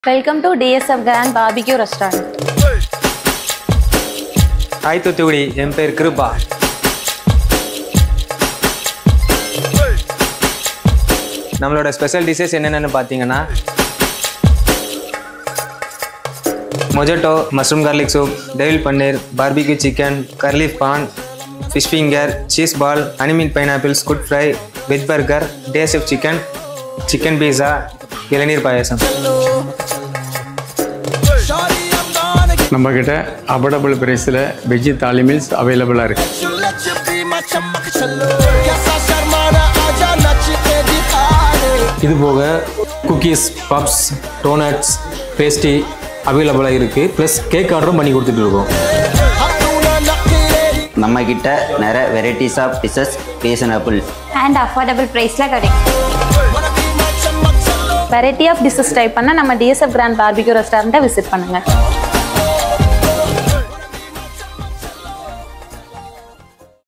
welcome to TSF grand barbecue restaurant hi Thoothukudi என் பேர் கிருபா நம்மளோட ஸ்பெஷல் டிஷ்ஷஸ் என்னென்னு பார்த்தீங்கன்னா mojito mushroom garlic soup devil paneer barbecue chicken curly pan fish finger cheese ball அனிமீன் pineapple squid fry veg burger டேசிப் chicken chicken pizza இளநீர் பாயாசம் நம்ம கிட்ட அபடபிள் ப்ரைஸில் வெஜ்ஜு தாலி மீல்ஸ் அவைலபிளாக இருக்குது let you be my चमक चलो कैसा शर्माना आजा नच के दिखा दे இது போக குக்கீஸ் பப்ஸ் டோனட்ஸ் பேஸ்ட்ரி அவைலபிளாக இருக்குது ப்ளஸ் கேக் ஆர்டரும் பண்ணி கொடுத்துட்டு இருக்கோம் हम तू ना नखरे நம்ம கிட்ட நிறைய varieties of dishes reasonable and affordable ப்ரைஸில் கிடைக்கும் wanna be my चमक चलो வெரைட்டி ஆஃப் டிஷஸ் ட்ரை பண்ண நம்ம டிஎஸ்எஃப் கிராண்ட் பார்பிக்யூ ரெஸ்டாரண்ட்டை விசிட் பண்ணுங்கள்